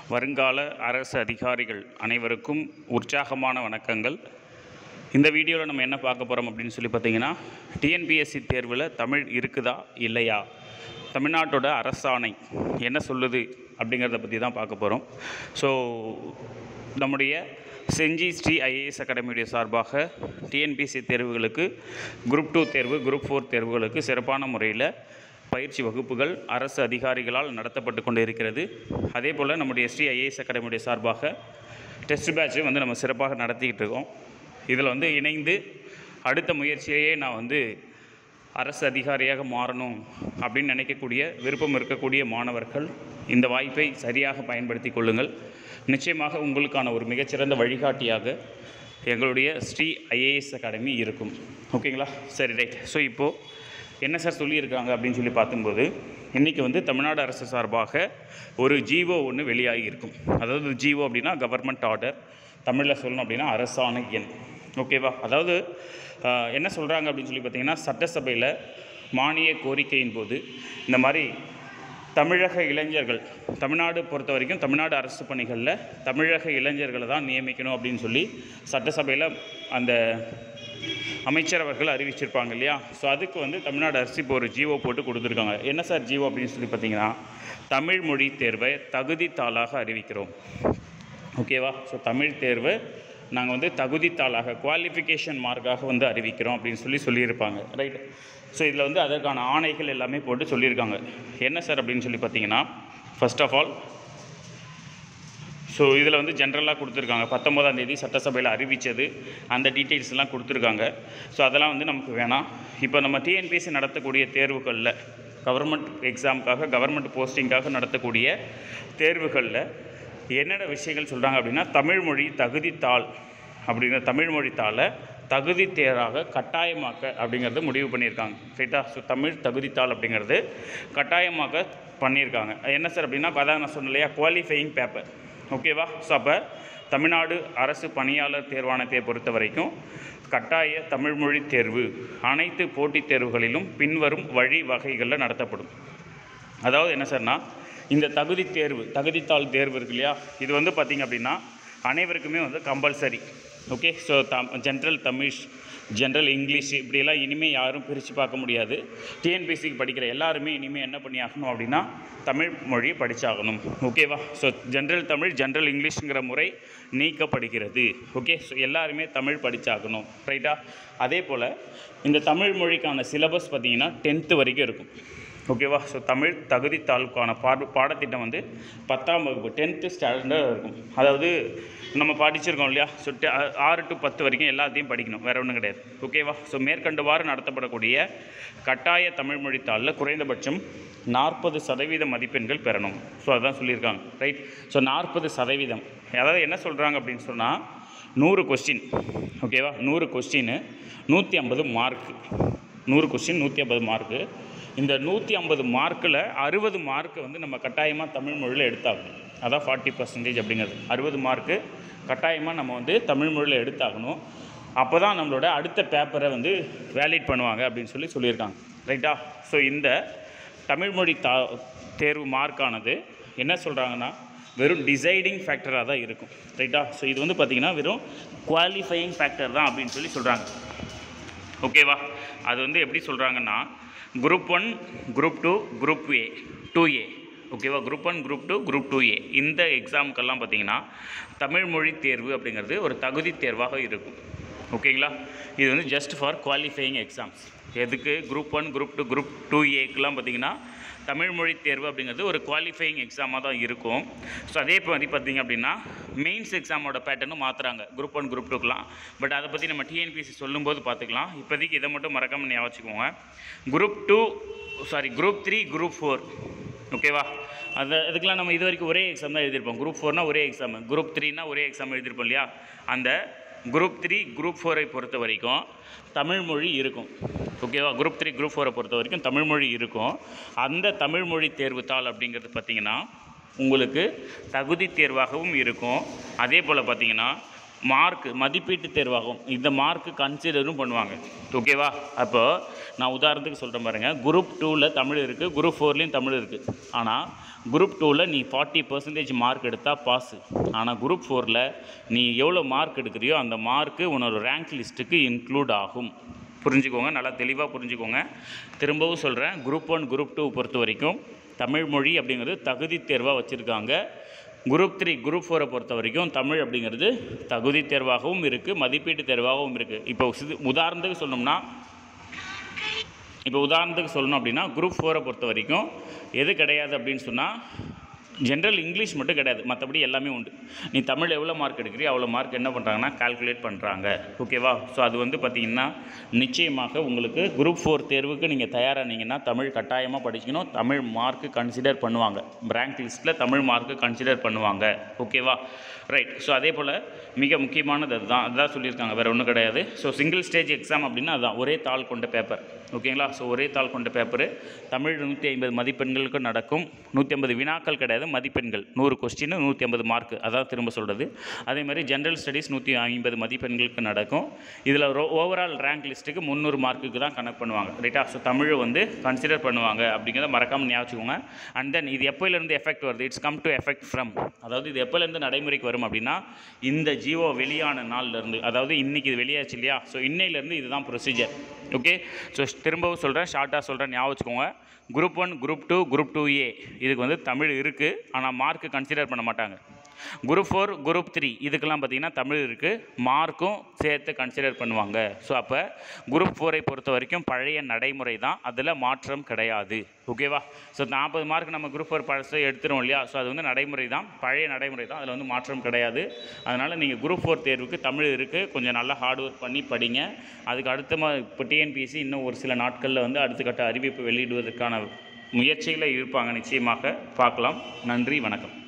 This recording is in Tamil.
வருங்கால அரசு அதிகாரிகள் அனைவருக்கும் உற்சாகமான வணக்கங்கள் இந்த வீடியோவில் நம்ம என்ன பார்க்க போகிறோம் அப்படின்னு சொல்லி பார்த்தீங்கன்னா டிஎன்பிஎஸ்சி தேர்வில் தமிழ் இருக்குதா இல்லையா தமிழ்நாட்டோட அரசாணை என்ன சொல்லுது அப்படிங்கிறத பற்றி தான் பார்க்க போகிறோம் ஸோ நம்முடைய செஞ்சி ஸ்ரீ ஐஏஎஸ் அகாடமியுடைய சார்பாக டிஎன்பிஎஸ்சி தேர்வுகளுக்கு குரூப் டூ தேர்வு குரூப் ஃபோர் தேர்வுகளுக்கு சிறப்பான முறையில் பயிற்சி வகுப்புகள் அரசு அதிகாரிகளால் நடத்தப்பட்டு கொண்டு இருக்கிறது அதே போல் நம்முடைய ஸ்ரீ ஐஏஎஸ் அகாடமியுடைய சார்பாக டெஸ்ட் பேட்ச் வந்து நம்ம சிறப்பாக நடத்திக்கிட்டு இருக்கோம் இதில் வந்து இணைந்து அடுத்த முயற்சியிலேயே நான் வந்து அரசு அதிகாரியாக மாறணும் அப்படின்னு நினைக்கக்கூடிய விருப்பம் இருக்கக்கூடிய மாணவர்கள் இந்த வாய்ப்பை சரியாக பயன்படுத்தி கொள்ளுங்கள் நிச்சயமாக உங்களுக்கான ஒரு மிகச்சிறந்த வழிகாட்டியாக எங்களுடைய ஸ்ரீ ஐஏஎஸ் அகாடமி இருக்கும் ஓகேங்களா சரி ரைட் ஸோ இப்போது என்ன சார் சொல்லியிருக்காங்க அப்படின்னு சொல்லி பார்க்கும்போது இன்றைக்கி வந்து தமிழ்நாடு அரசு சார்பாக ஒரு ஜிஓ ஒன்று வெளியாகி இருக்கும் அதாவது ஜிஓ அப்படின்னா கவர்மெண்ட் ஆர்டர் தமிழில் சொல்லணும் அப்படின்னா அரசாணை எண் ஓகேவா அதாவது ஆஹ், என்ன சொல்கிறாங்க அப்படின்னு சொல்லி பார்த்தீங்கன்னா சட்டசபையில் மானிய கோரிக்கையின் போது இந்த மாதிரி தமிழக இளைஞர்கள் தமிழ்நாடு பொறுத்த வரைக்கும் தமிழ்நாடு அரசு பணிகளில் தமிழக இளைஞர்களை தான் நியமிக்கணும் அப்படின்னு சொல்லி சட்டசபையில் அந்த அமைச்சர் அவர்கள் அறிவிச்சிருப்பாங்க இல்லையா ஸோ அதுக்கு வந்து தமிழ்நாடு அரசு இப்போ ஒரு ஜிஓ போட்டு கொடுத்துருக்காங்க என்ன சார் ஜிஓ அப்படின்னு சொல்லி பார்த்தீங்கன்னா தமிழ் மொழி தேர்வை தகுதி தாளாக அறிவிக்கிறோம் ஓகேவா ஸோ தமிழ் தேர்வு நாங்கள் வந்து தகுதித்தாளாக குவாலிஃபிகேஷன் மார்க்காக வந்து அறிவிக்கிறோம் அப்படின்னு சொல்லி சொல்லியிருப்பாங்க ரைட் ஸோ இதில் வந்து அதற்கான ஆணைகள் எல்லாமே போட்டு சொல்லியிருக்காங்க என்ன சார் அப்படின்னு சொல்லி பார்த்தீங்கன்னா ஃபர்ஸ்ட் ஆஃப் ஆல் ஸோ இதில் வந்து ஜென்ரலாக கொடுத்துருக்காங்க பத்தொம்போதாம் தேதி சட்டசபையில் அறிவித்தது அந்த டீட்டெயில்ஸ் எல்லாம் கொடுத்துருக்காங்க ஸோ அதெல்லாம் வந்து நமக்கு வேணாம் இப்போ நம்ம டிஎன்பிஎஸ்சி நடத்தக்கூடிய தேர்வுகளில் கவர்மெண்ட் எக்ஸாமுக்காக கவர்மெண்ட் போஸ்டிங்காக நடத்தக்கூடிய தேர்வுகளில் என்னென்ன விஷயங்கள் சொல்கிறாங்க அப்படின்னா தமிழ்மொழி தகுதித்தாள் அப்படிங்கிற தமிழ்மொழி தாளை தகுதி தேர்வாக கட்டாயமாக்க அப்படிங்கிறது முடிவு பண்ணியிருக்காங்க ரைட்டா ஸோ தமிழ் தகுதித்தாள் அப்படிங்கிறது கட்டாயமாக்க பண்ணியிருக்காங்க என்ன சார் அப்படின்னா அதான் நான் சொன்னேன் இல்லையா குவாலிஃபையிங் பேப்பர் ஓகேவா ஸோ அப்போ தமிழ்நாடு அரசு பணியாளர் தேர்வாணையத்தை பொறுத்த வரைக்கும் கட்டாய தமிழ்மொழி தேர்வு அனைத்து போட்டித் தேர்வுகளிலும் பின்வரும் வழி வகைகளில் நடத்தப்படும் அதாவது என்ன சார்னா இந்த தகுதி தேர்வு தகுதித்தாள் தேர்வு இருக்கு இல்லையா இது வந்து பார்த்திங்க அப்படின்னா அனைவருக்குமே வந்து கம்பல்சரி ஓகே ஸோ தம் ஜென்ரல் தமிழ் ஜென்ரல் இங்கிலீஷ் இப்படியெல்லாம் இனிமேல் யாரும் பிரித்து பார்க்க முடியாது டிஎன்பிஎஸ்சிக்கு படிக்கிற எல்லாருமே இனிமேல் என்ன பண்ணி ஆகணும் அப்படின்னா தமிழ் மொழி படித்தாகணும் ஓகேவா ஸோ ஜென்ரல் தமிழ் ஜென்ரல் இங்கிலீஷுங்கிற முறை நீக்கப்படுகிறது ஓகே ஸோ எல்லாருமே தமிழ் படித்தாகணும் ரைட்டா அதே போல் இந்த தமிழ் மொழிக்கான சிலபஸ் பார்த்திங்கன்னா டென்த்து வரைக்கும் இருக்கும் ஓகேவா ஸோ தமிழ் தகுதித்தாளுக்கான பாட பாடத்திட்டம் வந்து பத்தாம் வகுப்பு டென்த்து ஸ்டாண்டர்ட் இருக்கும் அதாவது நம்ம படிச்சிருக்கோம் இல்லையா ஸோ டெ- ஆ- ஆறு டு பத்து வரைக்கும் எல்லாத்தையும் படிக்கணும் வேறு ஒன்றும் கிடையாது ஓகேவா ஸோ மேற்கண்டவாறு நடத்தப்படக்கூடிய கட்டாய தமிழ் மொழி தாளில் குறைந்தபட்சம் நாற்பது சதவீத மதிப்பெண்கள் பெறணும் ஸோ அதான் சொல்லியிருக்காங்க ரைட் ஸோ நாற்பது சதவீதம் அதாவது என்ன சொல்கிறாங்க அப்படின்னு சொன்னால் நூறு கொஸ்டின் ஓகேவா நூறு கொஸ்டின்னு நூற்றி ஐம்பது மார்க் நூறு கொஸ்டின் நூற்றி ஐம்பது மார்க்கு இந்த நூற்றி ஐம்பது மார்க்கில் அறுபது மார்க்கு வந்து நம்ம கட்டாயமாக தமிழ் மொழியில் எடுத்தாகணும் அதான் ஃபார்ட்டி பர்சன்டேஜ் அப்படிங்கிறது அறுபது மார்க்கு கட்டாயமாக நம்ம வந்து தமிழ் மொழியில் எடுத்தாகணும் அப்போ தான் நம்மளோட அடுத்த பேப்பரை வந்து வேலிட் பண்ணுவாங்க அப்படின்னு சொல்லி சொல்லியிருக்காங்க ரைட்டா ஸோ இந்த தமிழ் மொழி தா தேர்வு மார்க்கானது என்ன சொல்கிறாங்கன்னா வெறும் டிசைடிங் ஃபேக்டராக தான் இருக்கும் ரைட்டா ஸோ இது வந்து பார்த்திங்கன்னா வெறும் குவாலிஃபையிங் ஃபேக்டர் தான் அப்படின்னு சொல்லி சொல்கிறாங்க ஓகேவா அது வந்து எப்படி சொல்கிறாங்கன்னா group one group two group A two A ஓகேவா group one group two group two A இந்த எக்ஸாமுக்கெல்லாம் பார்த்தீங்கன்னா தமிழ் மொழி தேர்வு அப்படிங்கிறது ஒரு தகுதி தேர்வாக இருக்கும் ஓகேங்களா இது வந்து ஜஸ்ட் ஃபார் குவாலிஃபையிங் எக்ஸாம்ஸ் எதுக்கு group one group two group டூ ஏக்கெலாம் பார்த்தீங்கன்னா தமிழ் மொழி தேர்வு அப்படிங்கிறது ஒரு குவாலிஃபையிங் எக்ஸாமாக தான் இருக்கும் ஸோ அதே மாதிரி பார்த்தீங்க அப்படின்னா மெயின்ஸ் எக்ஸாமோட பேட்டர்னும் மாற்றுறாங்க குரூப் ஒன் குரூப் டூக்கெலாம் பட் அதை பற்றி நம்ம டிஎன்பிஎஸ்சி சொல்லும்போது பார்த்துக்கலாம் இப்போதைக்கு இதை மட்டும் மறக்காம ஞாபகம் வச்சுக்கோங்க group two sorry group three group four ஓகேவா அது அதுக்கெலாம் நம்ம இது வரைக்கும் ஒரே எக்ஸாம் தான் எழுதியிருப்போம் குரூப் ஃபோர்னால் ஒரே எக்ஸாம் குரூப் த்ரீனா ஒரே எக்ஸாம் எழுதியிருப்போம் இல்லையா அந்த குரூப் த்ரீ குரூப் ஃபோரை பொறுத்த வரைக்கும் தமிழ் மொழி இருக்கும் ஓகேவா குரூப் த்ரீ குரூப் ஃபோரை பொறுத்த வரைக்கும் தமிழ் மொழி இருக்கும் அந்த தமிழ் மொழி தேர்வு தாள் அப்படிங்கிறது பார்த்தீங்கன்னா உங்களுக்கு தகுதி தேர்வாகவும் இருக்கும் அதே போல் பார்த்தீங்கன்னா மார்க் மதிப்பீட்டு தேர்வாகும் இந்த மார்க்கு கன்சிடரும் பண்ணுவாங்க ஓகேவா அப்போ நான் உதாரணத்துக்கு சொல்கிறேன் பாருங்கள் குரூப் டூவில் தமிழ் இருக்குது குரூப் ஃபோர்லேயும் தமிழ் இருக்குது ஆனால் குரூப் டூவில் நீ ஃபார்ட்டி பர்சன்டேஜ் மார்க் எடுத்தால் பாஸு ஆனால் குரூப் ஃபோரில் நீ எவ்வளோ மார்க் எடுக்கிறியோ அந்த மார்க்கு உன்னோட ரேங்க் லிஸ்ட்டுக்கு இன்க்ளூட் ஆகும் புரிஞ்சுக்கோங்க நல்லா தெளிவாக புரிஞ்சுக்கோங்க திரும்பவும் சொல்கிறேன் குரூப் ஒன் குரூப் டூ பொறுத்த வரைக்கும் தமிழ் மொழி அப்படிங்கிறது தகுதி தேர்வாக வச்சுருக்காங்க குரூப் த்ரீ குரூப் ஃபோரை பொறுத்த வரைக்கும் தமிழ் அப்படிங்கிறது தகுதி தேர்வாகவும் இருக்குது மதிப்பீட்டு தேர்வாகவும் இருக்குது இப்போ சிது உதாரணத்துக்கு சொல்லணும்னா இப்போ உதாரணத்துக்கு சொல்லணும் அப்படின்னா குரூப் ஃபோரை பொறுத்த வரைக்கும் எது கிடையாது அப்படின்னு சொன்னால் ஜென்ரல் இங்கிலீஷ் மட்டும் கிடையாது மற்றபடி எல்லாமே உண்டு நீ தமிழ் எவ்வளோ மார்க் எடுக்கிறியோ அவ்வளோ மார்க் என்ன பண்ணுறாங்கன்னா கால்குலேட் பண்ணுறாங்க ஓகேவா ஸோ அது வந்து பார்த்திங்கன்னா நிச்சயமாக உங்களுக்கு குரூப் ஃபோர் தேர்வுக்கு நீங்கள் தயாரானீங்கன்னா தமிழ் கட்டாயமாக படிக்கணும் தமிழ் மார்க்கு கன்சிடர் பண்ணுவாங்க ரேங்க் லிஸ்ட்டில் தமிழ் மார்க்கு கன்சிடர் பண்ணுவாங்க ஓகேவா ரைட் ஸோ அதே போல் மிக முக்கியமானது அதுதான் அதுதான் சொல்லியிருக்காங்க வேறு ஒன்றும் கிடையாது ஸோ சிங்கிள் ஸ்டேஜ் எக்ஸாம் அப்படின்னா அதுதான் ஒரே தாள் கொண்ட பேப்பர் ஓகேங்களா ஸோ ஒரே தாள் கொண்ட பேப்பரு தமிழ் நூற்றி ஐம்பது மதிப்பெண்களுக்கு நடக்கும் நூற்றி ஐம்பது வினாக்கள் கிடையாது மதிப்பெண்கள் நூறு கொஸ்டின் நூற்றி ஐம்பது மார்க் அதான் திரும்ப சொல்கிறது அதே மாதிரி ஜென்ரல் ஸ்டடீஸ் நூற்றி ஐம்பது மதிப்பெண்களுக்கு நடக்கும் இதில் ஓவரால் ரேங்க் லிஸ்ட்டுக்கு முந்நூறு மார்க்குக்கு தான் கனெக்ட் பண்ணுவாங்க ரைட்டா ஸோ தமிழை வந்து கன்சிடர் பண்ணுவாங்க அப்படிங்கிறத மறக்காமல் ஞாபகம் அண்ட் தென் இது எப்போலேருந்து எஃபெக்ட் வருது it's come to effect from அதாவது இது எப்போலேருந்து நடைமுறைக்கு வரும் அப்படின்னா இந்த ஜியோ வெளியான நாள்லேருந்து அதாவது இன்றைக்கி இது வெளியாச்சு இல்லையா ஸோ இன்னையிலேருந்து இதுதான் ப்ரொசீஜர் ஓகே ஸோ திரும்பவும் சொல்கிறேன் ஷார்ட்டாக சொல்கிறேன் ஞாபகம் வச்சுக்கோங்க group one group two group two A இதுக்கு வந்து தமிழ் இருக்குது ஆனால் மார்க்கு கன்சிடர் பண்ண மாட்டாங்க குரூப் ஃபோர் குரூப் த்ரீ இதுக்கெல்லாம் பார்த்தீங்கன்னா தமிழ் இருக்குது மார்க்கும் சேர்த்து கன்சிடர் பண்ணுவாங்க ஸோ அப்போ குரூப் ஃபோரை பொறுத்த வரைக்கும் பழைய நடைமுறை தான் அதில் மாற்றம் கிடையாது ஓகேவா ஸோ நாற்பது மார்க் நம்ம குரூப் ஃபோர் பழசை எடுத்துரும் இல்லையா ஸோ அது வந்து நடைமுறை தான் பழைய நடைமுறை தான் அதில் வந்து மாற்றம் கிடையாது அதனால் நீங்கள் குரூப் ஃபோர் தேர்வுக்கு தமிழ் இருக்குது கொஞ்சம் நல்லா ஹார்ட் ஒர்க் பண்ணி படிங்க அதுக்கு அடுத்த மா இப்போ டிஎன்பிஎஸ்சி இன்னும் ஒரு சில நாட்களில் வந்து அடுத்த கட்ட அறிவிப்பு வெளியிடுவதற்கான முயற்சியில் இருப்பாங்க நிச்சயமாக பார்க்கலாம் நன்றி வணக்கம்